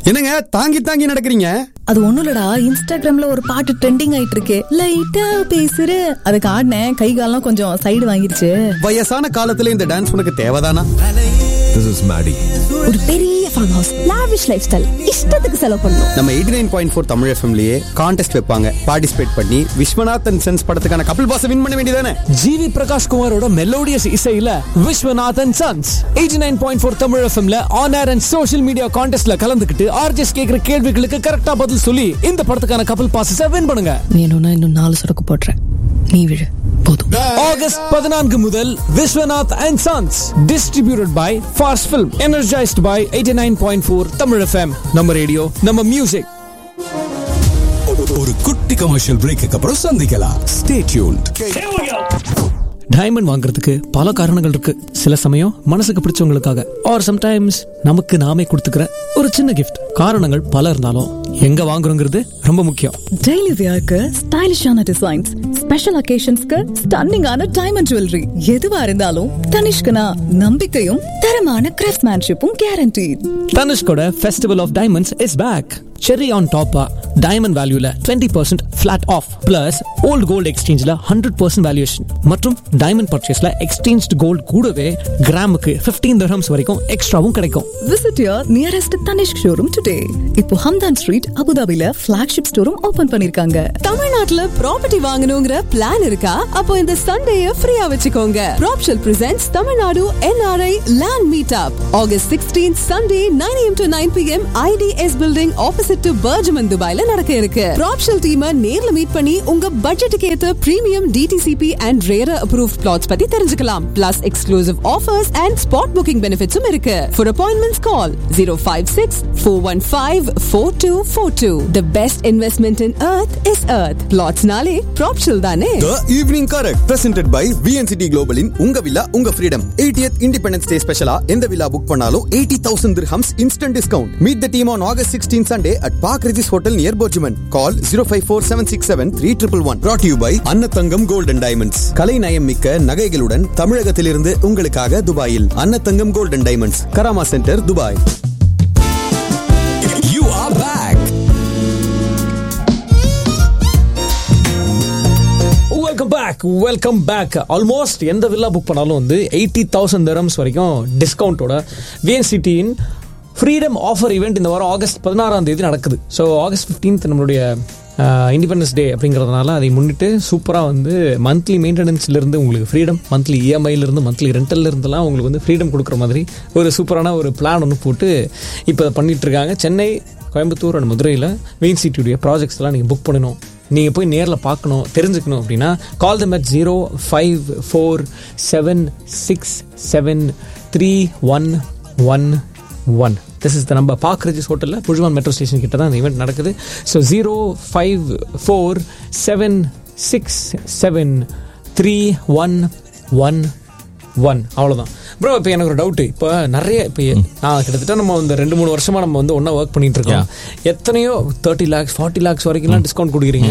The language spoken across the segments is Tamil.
என்னங்க தாங்கி தாங்கி நடக்கிறீங்க அது ஒண்ணும் இல்லடா இன்ஸ்டாகிராம்ல ஒரு பாட்டு ட்ரெண்டிங் ஆயிட்டு இருக்கு லைட்டா பேசுற அதுக்கு ஆடினேன் கை காலம் கொஞ்சம் சைடு வாங்கிருச்சு வயசான காலத்துல இந்த டான்ஸ் உனக்கு தேவைதானா This is Maddie. ஒரு பெரிய farm house lavish lifestyle இஷ்டத்துக்கு செலவு பண்ணும் நம்ம eighty nine point four Tamil எஃப்எம்லயே கான்டெஸ்ட் வைப்பாங்க பார்ட்டிசிபேட் பண்ணி விஸ்வநாதன் சென்ஸ் படத்துக்கான கபில் பாஸ் வின் பண்ண வேண்டியதானே ஜிவி பிரகாஷ் குமாரோட மெலோடியஸ் இசையில Viswanathan sons eighty nine point four Tamil எஃப்எம்ல on air and social media கான்டெஸ்ட்ல கலந்துக்கிட்டு ஆர்ஜிஎஸ் கேட்கிற கேள்விகளுக்கு கரெக்டா பதில் சொல்லி இந்த படத்துக்கான கப்பல் பாசஸ் வின் பண்ணுங்க வேணும்னா இன்னும் நாலு சொடக்கு போடுறேன் நீ விழு போதும் ஆகஸ்ட் பதினான்கு முதல் Viswanath and sons distributed by fast film energized by eighty nine point four Tamil FM நம்ம ரேடியோ நம்ம மியூசிக் ஒரு குட்டி கமர்ஷியல் பிரேக்கு அப்புறம் சந்திக்கலாம் ஸ்டே டியூன்ட் டைமண்ட் வாங்குறதுக்கு பல காரணங்கள் இருக்கு சில சமயம் மனசுக்கு பிடிச்சவங்களுக்காக ஆர் சம்டைம்ஸ் நமக்கு நாமே கொடுத்துக்கிற ஒரு சின்ன கிஃப்ட் காரணங்கள் பல இருந்தாலும் எங்க வாங்குறோங்கிறது ரொம்ப முக்கியம் டெய்லி வியர்க்கு ஸ்டைலிஷான டிசைன்ஸ் ஸ்பெஷல் அகேஷன்ஸ்க்கு ஸ்டன்னிங்கான டைமண்ட் ஜுவல்லரி எதுவா இருந்தாலும் தனிஷ்கனா நம்பிக்கையும் தரமான கிராஃப்ட்மேன்ஷிப்பும் கேரண்டி தனுஷ்கோட festival of diamonds is back cherry on டாப்பா டைமண்ட் வேல்யூல twenty percent flat off plus old gold எக்ஸ்சேஞ்சில் ஹண்ட்ரட் பர்சன்ட் வேல்யூஷன் மற்றும் டைமண்ட் பர்ச்சேஸ்ல எக்ஸ்சேஞ்ச் கோல்டு கூடவே கிராமுக்கு ஃபிஃப்டீன் தர்ஹம்ஸ் வரைக்கும் எக்ஸ்ட்ராவும் கிடைக்கும் visit your nearest Tanishq showroom today இப்போ ஹம்தான் ஸ்ட்ரீட் அபுதாபில ஃபிளாக்ஷிப் ஸ்டோரும் ஓபன் பண்ணிருக்காங்க தமிழ்நாட்டுல ப்ராப்பர்ட்டி வாங்கணுங்கிற பிளான் இருக்கா அப்போ இந்த சண்டேய ஃப்ரீயா வச்சுக்கோங்க ப்ராப்ஷல் presents Tamil Nadu NRI land meet up August sixteen Sunday nine AM to nine PM IDS building opposite to BurJuman துபாய்ல நடக்க இருக்கு ப்ராப்ஷல் டீமை நேர்ல மீட் பண்ணி உங்க பட்ஜெட்டுக்கு ஏத்த premium DTCP and RERA approve plots பத்தி தெரிஞ்சுக்கலாம் plus exclusive offers and spot booking பெனிஃபிட்ஸும் இருக்கு for appointments call zero five six four one five four two four two the best investment in earth is அர்த் பிளாட்ஸ்னாலே ப்ராப்ஷல் தானே The Evening Correct presented by VNCT Global in உங்க வில்லா உங்க freedom 80th Independence Day ஸ்பெஷலா எந்த வில்லா புக் பண்ணாலும் 80000 dirhams instant discount meet the team on August 16 Sunday at Park Regis Hotel near Bojuman call 0547673111 brought to you by அன்னத்தங்கம் Gold and Diamonds கலை நயம் மிக்க நகைகளுடன் தமிழகத்திலிருந்து உங்களுக்காக துபாயில் Annathangam Gold and Diamonds Karama centre Dubai You are back. Welcome back welcome back almost எந்த வில்லா புக் பண்ணாலும் வந்து எயிட்டி தௌசண்ட் தரம்ஸ் வரைக்கும் டிஸ்கவுண்டோட விஎன்சிடியின் ஃப்ரீடம் ஆஃபர் ஈவெண்ட் இந்த வாரம் ஆகஸ்ட் பதினாறாம் தேதி நடக்குது ஸோ ஆகஸ்ட் ஃபிஃப்டீன்த் நம்மளுடைய இண்டிபெண்டன்ஸ் டே அப்படிங்கிறதுனால அதை முன்னிட்டு சூப்பராக வந்து மந்த்லி மெயின்டெனன்ஸ்லேருந்து உங்களுக்கு ஃப்ரீடம் மந்த்லி இஎம்ஐலேருந்து மந்த்லி ரெண்டல்லேருந்துலாம் உங்களுக்கு வந்து ஃப்ரீடம் கொடுக்குற மாதிரி ஒரு சூப்பரான ஒரு பிளான் ஒன்று போட்டு இப்போ பண்ணிட்டு இருக்காங்க சென்னை கோயம்புத்தூர் அண்ட் மதுரையில் மெயின் சிட்டியுடைய ப்ராஜெக்ட்ஸ்லாம் நீங்கள் புக் பண்ணணும் நீங்கள் போய் நேரில் பார்க்கணும் தெரிஞ்சுக்கணும் அப்படின்னா call them at zero five four seven six seven three one one one this is the நம்ம பார்க் ரெஜிஸ் ஹோட்டலில் புழுவான் மெட்ரோ ஸ்டேஷன் கிட்ட தான் இந்த ஈவெண்ட் நடக்குது so zero five four seven six seven three one one one அவ்வளோதான் ப்ரோ இப்போ எனக்கு ஒரு டவுட்டு இப்போ நிறைய இப்போ நான் கிட்டத்தட்ட நம்ம இந்த ரெண்டு மூணு வருஷமா நம்ம வந்து ஒன்றா ஒர்க் பண்ணிட்டு இருக்கோம் எத்தனையோ தேர்ட்டி லேக்ஸ் ஃபார்ட்டி லேக்ஸ் வரைக்கும்லாம் டிஸ்கவுண்ட் கொடுக்குறீங்க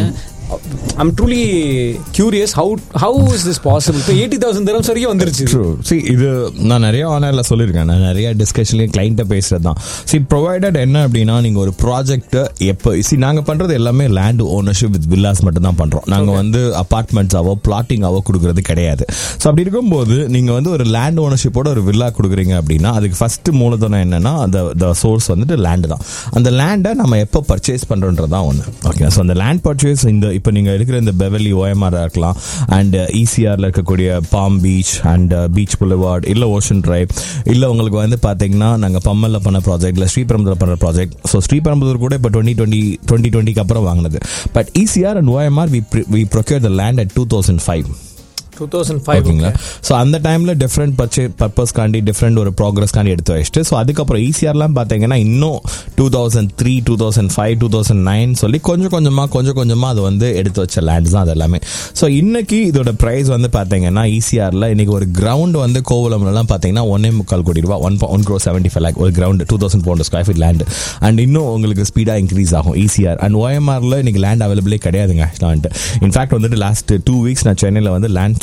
I'm truly curious how how is this possible இப்போ எயிட்டி தௌசண்ட் திரம்ஸ் வரைக்கும் வந்துருச்சு ட்ரூ சி இது நான் நிறைய ஆனரில் சொல்லியிருக்கேன் நான் நிறைய டிஸ்கஷன்லேயும் கிளைண்ட்டை பேசுறது தான் சி ப்ரொவைடட் என்ன அப்படின்னா நீங்கள் ஒரு ப்ராஜெக்ட்டை எப்போ சி நாங்கள் பண்ணுறது எல்லாமே லேண்ட் ஓனர்ஷிப் வித் வில்லாஸ் மட்டும் தான் பண்ணுறோம் நாங்கள் வந்து அப்பார்ட்மெண்ட்ஸாவோ பிளாட்டிங்காவோ கொடுக்கறது கிடையாது ஸோ அப்படி இருக்கும்போது நீங்கள் வந்து ஒரு லேண்ட் ஓனர்ஷிப்போட ஒரு வில்லா கொடுக்குறீங்க அப்படின்னா அதுக்கு ஃபர்ஸ்ட் மூலதனம் என்னன்னா அந்த த சோர்ஸ் வந்துட்டு லேண்டு தான் அந்த லேண்டை நம்ம எப்போ பர்ச்சேஸ் பண்ணுறோன்றது தான் ஒன்று ஓகே ஸோ அந்த லேண்ட் பர்ச்சேஸ் இந்த இப்போ நீங்கள் இருக்கிற இந்த பெவலி ஓஎம்ஆர் இருக்கலாம் அண்ட் ஈசிஆரில் இருக்கக்கூடிய palm beach and beach boulevard இல்லை ஓஷன் டிரைவ் இல்லை உங்களுக்கு வந்து பார்த்தீங்கன்னா நாங்கள் பம்மலில் பண்ண ப்ராஜெக்ட் இல்லை ஸ்ரீபெரும்புதூர் பண்ணுற ப்ராஜெக்ட் ஸோ ஸ்ரீபெரும்புதூர் கூட இப்போ டுவெண்ட்டி டுவெண்ட்டி டுவெண்ட்டி டுவெண்ட்டிக்கு அப்புறம் வாங்கினது but ECR and OMR we we procure the land at two thousand five two thousand five ஓகேங்களா ஸோ அந்த டைமில் டிஃப்ரெண்ட் பர்ச்சே பர்பஸ்க்காண்டி டிஃப்ரெண்ட் ஒரு ப்ராக்ரஸ்க்காண்டி எடுத்து வச்சுட்டு ஸோ அதுக்கப்புறம் ஈஸியார்லாம் பார்த்தீங்கன்னா இன்னும் two thousand three two thousand five two thousand nine சொல்லி கொஞ்சம் கொஞ்சமாக கொஞ்சம் கொஞ்சமாக அது வந்து எடுத்து வச்ச லேண்ட்ஸ் தான் அது எல்லாமே ஸோ இன்னைக்கு இதோட ப்ரைஸ் வந்து பார்த்தீங்கன்னா ஈஸியாரில் இன்னைக்கு ஒரு கிரவுண்ட் வந்து கோவலம்லாம் பார்த்தீங்கன்னா ஒன்னே முக்கால் கோடி ரூபா one one crore seventy five lakh ஒரு ground two thousand four hundred square feet land and இன்னும் உங்களுக்கு ஸ்பீடாக இன்க்ரீஸ் ஆகும் ஈஸியார் அண்ட் ஓஎம்ஆரில் இன்னைக்கு லேண்ட் அவைலபிளே கிடையாதுங்க வந்துட்டு இன்ஃபேக்ட் வந்துட்டு லாஸ்ட் டூ வீக்ஸ் நான் சென்னையில் வந்து லேண்ட்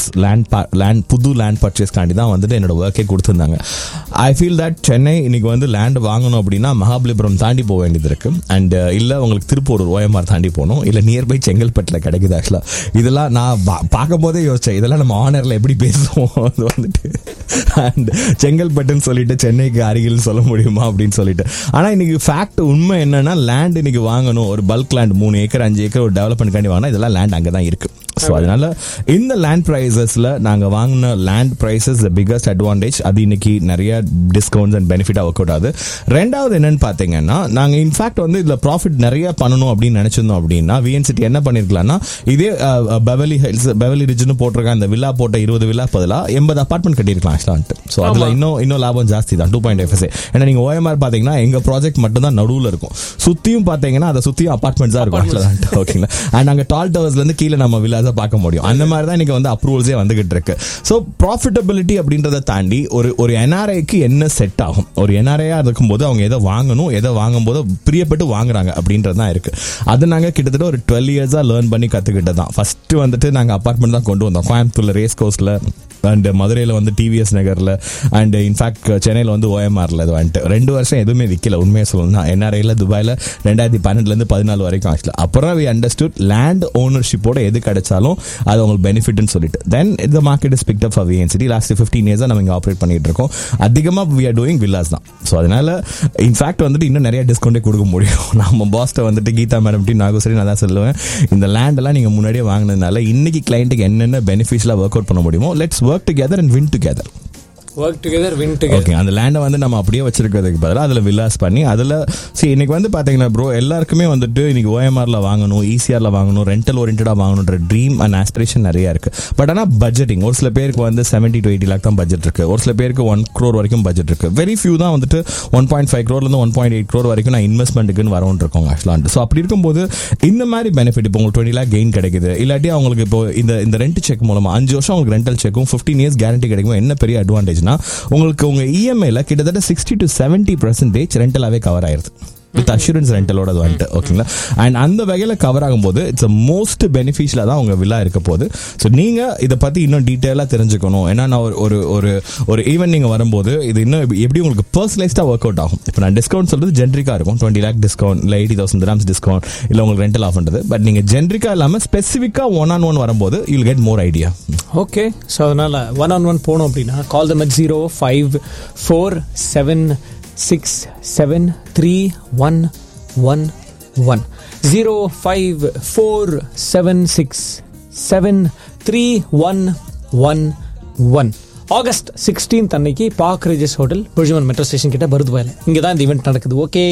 ப்ராஜெக்ட்ஸ் லேண்ட் லேண்ட் புது லேண்ட் பர்ச்சேஸ்க்காண்டி தான் வந்துட்டு என்னோட ஒர்க்கே கொடுத்துருந்தாங்க ஐ ஃபீல் தட் சென்னை இன்னைக்கு வந்து லேண்ட் வாங்கணும் அப்படின்னா மகாபலிபுரம் தாண்டி போக வேண்டியது இருக்கு அண்ட் இல்லை உங்களுக்கு திருப்பூர் ஓஎம்ஆர் தாண்டி போகணும் இல்லை நியர்பை செங்கல்பட்டில் கிடைக்குது ஆக்சுவலாக இதெல்லாம் நான் பா- பார்க்கும் போதே யோசிச்சேன் இதெல்லாம் நம்ம ஆனரில் எப்படி பேசுவோம் அது வந்துட்டு அண்ட் செங்கல்பட்டுன்னு சொல்லிட்டு சென்னைக்கு அருகில் சொல்ல முடியுமா அப்படின்னு சொல்லிட்டு ஆனால் இன்னைக்கு ஃபேக்ட் உண்மை என்னன்னா லேண்ட் இன்னைக்கு வாங்கணும் ஒரு பல்க் லேண்ட் மூணு ஏக்கர் அஞ்சு ஏக்கர் ஒரு டெவலப்மெண்ட்காண்டி வாங்கினா இதெல்லாம் லேண்ட் அங்கே தான் இருக்கு ஸோ அதனால இந்த லேண்ட் ப்ரைஸஸ்ல நாங்கள் வாங்கின land prices the biggest advantage அது இன்னைக்கு நிறைய டிஸ்கவுண்ட்ஸ் அண்ட் பெனிஃபிட்டாக ஒர்க் அவுட் ஆகுது ரெண்டாவது என்னன்னு பார்த்தீங்கன்னா நாங்கள் இன்ஃபேக்ட் வந்து இதில் ப்ராஃபிட் நிறைய பண்ணணும் அப்படின்னு நினைச்சிருந்தோம் அப்படின்னா விஎன்சிட்டி என்ன பண்ணிருக்கலாம்னா இதே பெவலி ஹில்ஸ் பெவலி ரிஜ்னு போட்டிருக்க அந்த வில்லா போட்ட இருபது வில்லா பதிலாக எண்பது அப்பார்ட்மெண்ட் கட்டியிருக்கலாம் ஆக்சுவலான்ட்டு ஸோ அதில் இன்னும் இன்னும் லாபம் ஜாஸ்தி தான் டூ பாயிண்ட் எஃப்எஸ்ஏ ஏன்னா நீங்கள் ஓஎம்ஆர் பார்த்தீங்கன்னா எங்கள் ப்ராஜெக்ட் மட்டும் தான் நடுவில் இருக்கும் சுற்றியும் பார்த்தீங்கன்னா அதை சுற்றியும் அப்பார்ட்மெண்ட்ஸ் தான் இருக்கும் ஆக்சுவலாக ஓகேங்களா அண்ட் அங்கே டால் டவர்ஸ்லேருந்து கீழே நம்ம வில்லாஸை பார்க்க முடியும் அந்த மாதிரி தான் இன்னைக்கு வந்து அப்ரூவல்ஸே வந்துகிட்டு இருக்கு ஸோ ப்ராஃபிட்டபிலிட்டி அப்படின்றத தாண்டி ஒரு ஒரு என்ஆர்ஐக்கு என்ன செட் ஆகும் ஒரு என்ஆர்ஐயா இருக்கும்போது அவங்க எதை வாங்கணும் எதை வாங்கும்போது பிரியப்பட்டு வாங்குறாங்க அப்படின்றது தான் இருக்கு அது நாங்கள் கிட்டத்தட்ட ஒரு டுவெல் இயர்ஸாக லேர்ன் பண்ணி கற்றுக்கிட்டு தான் ஃபர்ஸ்ட் வந்துட்டு நாங்கள் அப்பார்ட்மெண்ட் தான் கொண்டு வந்தோம் கோயம்புத்தூர்ல ரேஸ் கோர்ஸில் அண்ட் மதுரையில் வந்து டிவிஎஸ் நகரில் அண்ட் இன்ஃபேக்ட் சென்னையில் வந்து ஓஎம்ஆரில் இது வந்துட்டு ரெண்டு வருஷம் எதுவுமே விற்கல உண்மையை சொல்லணும்னா என்ஆர்ஐயில் துபாயில் ரெண்டாயிரத்தி பன்னெண்டுலேருந்து பதினாலு வரைக்கும் ஆக்சுவலாக அப்புறம் வி அண்டர்ஸ்டுட் லேண்ட் ஓனர்ஷிப்போட எது கிடைச்சாலும் அது உங்களுக்கு பெனிஃபிட்னு சொல்லிட்டு தென் இந்த market is picked up for VNCT last fifteen இயர்ஸாக நம்ம இங்கே ஆப்ரேட் பண்ணிட்டு இருக்கோம் அதிகமாக வி ஆர் டூயிங் வில்லாஸ் தான் ஸோ அதனால இன்ஃபேக்ட் வந்துட்டு இன்னும் நிறைய டிஸ்கவுண்டே கொடுக்க முடியும் நம்ம பாஸ்ட்டை வந்துட்டு கீதா மேடம் டி நாகேஸ்வரி நான் தான் சொல்லுவேன் இந்த லேண்ட் எல்லாம் நீங்கள் முன்னாடியே வாங்கினதுனால இன்னைக்கு கிளைண்ட்டுக்கு என்னென்ன பெனிஃபிட்ஸ்லாம் ஒர்க் அவுட் பண்ண முடியுமோ let's work together and win together work together win together okay அந்த லேண்டை வந்து நம்ம அப்படியே வச்சிருக்கிறதுக்கு பதிலாக அதில் வில்லாஸ் பண்ணி அதில் சரி இன்னைக்கு வந்து பார்த்தீங்கன்னா ப்ரோ எல்லாருக்குமே வந்துட்டு இன்னைக்கு ஓஎம்ஆரில் வாங்கணும் ஈசிஆரில் வாங்கணும் ரெண்டல் ஓரியன்டாக வாங்கணுன்ற ட்ரீம் அண்ட் ஆஸ்பிரேஷன் நிறைய இருக்கு பட் ஆனால் பட்ஜெட்டிங் ஒரு சில பேருக்கு வந்து செவன்ட்டி டு எயிட்டி லேக் தான் பட்ஜெட் இருக்கு ஒரு சில பேருக்கு ஒன் க்ரோர் வரைக்கும் பட்ஜெட் இருக்கு வெரி ஃபியூ தான் வந்துட்டு ஒன் பாயிண்ட் ஃபைவ் க்ரோர்லேருந்து ஒன் பாயிண்ட் எயிட் க்ரோர் வரைக்கும் நான் இன்வெஸ்ட்மெண்ட்டுக்குன்னு வரவும் இருக்கோங்க ஆக்சுவலாக ஸோ அப்படி இருக்கும்போது இந்த மாதிரி பெனிஃபிட் இப்போ உங்களுக்கு டுவெண்ட்டி லேக் கெயின் கிடைக்குது இல்லாட்டி அவங்களுக்கு இப்போ இந்த இந்த ரெண்ட் செக் மூலமா அஞ்சு வருஷம் உங்களுக்கு ரெண்டல் செக்கும் ஃபிஃப்டீன் இயர்ஸ் கேரண்டி கிடைக்கும் என்ன பெரிய அட்வான்டேஜ்னா உங்களுக்கு உங்க இஎம்ஐல கிட்டத்தட்ட சிக்ஸ்டி டு செவன்டி பர்சன்டேஜ் ரெண்டலாவே கவர் ஆயிருது வித் அஷூரன்ஸ் ரெண்டலோட அது வந்துட்டு ஓகேங்களா அண்ட் அந்த வகையில் கவர் ஆகும்போது இட்ஸ் மோஸ்ட் பெனிஃபிஷியலாக தான் உங்க வில்லா இருக்க போகுது ஸோ நீங்க இதை பத்தி இன்னும் டீட்டெயிலாக தெரிஞ்சுக்கணும் ஏன்னா நான் ஒரு ஒரு ஒரு ஒரு ஈவெண்ட் நீங்க வரும்போது இது இன்னும் எப்படி- எப்படி உங்களுக்கு பர்சனலைஸ்டாக ஒர்க் அவுட் ஆகும் இப்போ நான் டிஸ்கவுண்ட் சொல்றது ஜென்ரிக்கா இருக்கும் டுவெண்ட்டி லேக் டிஸ்கவுண்ட் இல்லை எயிட்டி தௌசண்ட் கிராம்ஸ் டிஸ்கவுண்ட் இல்லை உங்களுக்கு ரெண்டல் ஆஃப்ன்றது பட் நீங்க ஜென்ரிக்கா இல்லாமல் ஸ்பெசிஃபிக்காக ஒன் ஆன் ஒன் வரும்போது you'll get more idea okay so அதனால் ஒன் ஆன் ஒன் போனோம் அப்படின்னா call them at zero five four seven six seven three one one one zero five four seven six seven three one one one August sixteenth அன்னைக்கு Park Regis hotel BurJuman metro station கிட்ட பருதுவாயில் இங்கே தான் இந்த ஈவெண்ட் நடக்குது ஓகே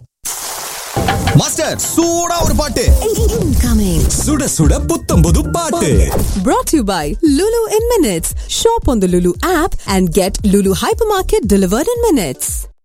மாஸ்டர் சூடா ஒரு பாட்டு Incoming. சுட சுட புத்தம் புது பாட்டு Brought to you by Lulu in Minutes. Shop on the Lulu app and get Lulu Hypermarket delivered in minutes.